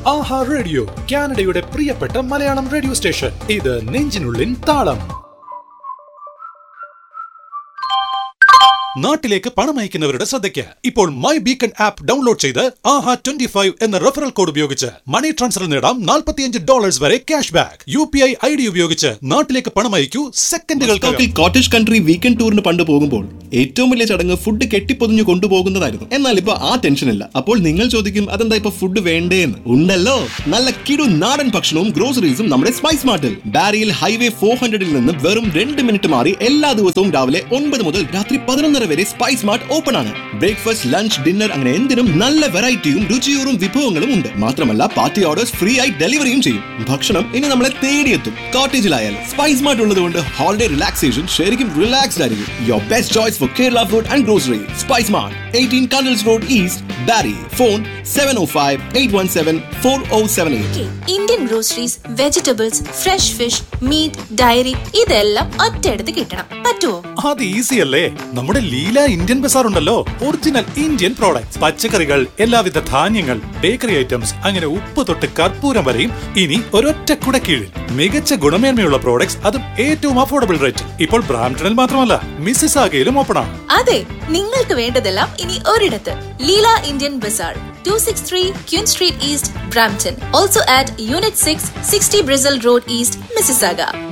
ആഹാ radio കാനഡയുടെ പ്രിയപ്പെട്ട Malayalam radio station ഇത് നെഞ്ചിനുള്ളിൻ താളം നാട്ടിലേക്ക് പണം അയക്കുന്നവരുടെ ശ്രദ്ധയ്ക്ക് ഇപ്പോൾ മൈ ബീക്കൺ ആപ്പ് ഡൗൺലോഡ് ചെയ്ത് ആഹാ ട്വന്റി ഫൈവ് എന്ന റെഫറൽ കോഡ് ഉപയോഗിച്ച് മണി ട്രാൻസ്ഫർ നേടാം നാൽപ്പത്തിയഞ്ച് ഡോളേഴ്സ് വരെ cash back U P I I D ഉപയോഗിച്ച് നാട്ടിലേക്ക് പണം അയക്കൂ സെക്കൻഡുകൾക്ക് സ്റ്റോക്കിൽ കോട്ടേജ് കൺട്രി വീക്കെൻഡ് ടൂറിന് പണ്ട് പോകുമ്പോൾ ഏറ്റവും വലിയ ചടങ്ങ് ഫുഡ് കെട്ടിപ്പൊതിഞ്ഞു കൊണ്ടുപോകുന്നതായിരുന്നു എന്നാൽ ഇപ്പൊ ആ ടെൻഷൻ ഇല്ല അപ്പോൾ നിങ്ങൾ ചോദിക്കും അതെന്താ ഇപ്പൊ ഫുഡ് വേണ്ടേന്ന് ഉണ്ടല്ലോ നല്ല കിടു നാടൻ ഭക്ഷണവും ഗ്രോസറീസും നമ്മുടെ സ്പൈസ് മാർട്ടിൽ ബാരിയിൽ ഹൈവേ ഫോർ ഹൺഡ്രഡിൽ നിന്ന് വെറും രണ്ട് മിനിറ്റ് മാറി എല്ലാ ദിവസവും രാവിലെ ഒൻപത് മുതൽ രാത്രി പതിനൊന്നര വരെ സ്പൈസ് മാർട്ട് ഓപ്പൺ ആണ് ബ്രേക്ക്ഫാസ്റ്റ് ലഞ്ച് ഡിന്നർ അങ്ങനെ എന്തിനും നല്ല വെറൈറ്റിയും രുചിയൂറും വിഭവങ്ങളും ഉണ്ട് മാത്രമല്ല പാർട്ടി ഓർഡേഴ്സ് ഫ്രീ ആയി ഡെലിവറിയും ചെയ്യും ഭക്ഷണം ഇനി നമ്മളെ തേടിയെത്തും കോട്ടേജിലായാലും സ്പൈസ് മാർട്ട് ഉള്ളതുകൊണ്ട് ഹോളിഡേ റിലാക്സേഷൻ ശരിക്കും റിലാക്സ്ഡ് ആയിരിക്കും your best choice for Kerala food and grocery spice mart eighteen Cundles road east Barrie phone seven O five eight one seven four O seven eight Indian groceries vegetables fresh fish meat dairy ഇതെല്ലാം ഒറ്റയെടുത്ത് കിട്ടണം പറ്റുമോ അത് easy അല്ലേ നമ്മുടെ Leela Indian Bazar ഉണ്ടല്ലോ original Indian products പച്ചക്കറികൾ എല്ലാവിധ ധാന്യങ്ങൾ ബേക്കറി ഐറ്റംസ് അങ്ങനെ ഉപ്പ് തൊട്ട് കർപ്പൂരം വരെയും ഇനി ഒരൊറ്റ കുടക്കീഴിൽ മികച്ച ഗുണമേന്മയുള്ള പ്രോഡക്ട്സ് അതും ഏറ്റവും അഫോർഡബിൾ റേറ്റ് ഇപ്പോൾ ബ്രാംപ്ടണിൽ മാത്രമല്ല മിസ്സിസ് ആകയിലും ഓപ്പൺ ആണ് അതെ നിങ്ങൾക്ക് വേണ്ടതെല്ലാം ഇനി ഒരിടത്ത് Leela Indian bazaar two six three Queen Street East Brampton also at unit six sixty Bristol Road East Mississauga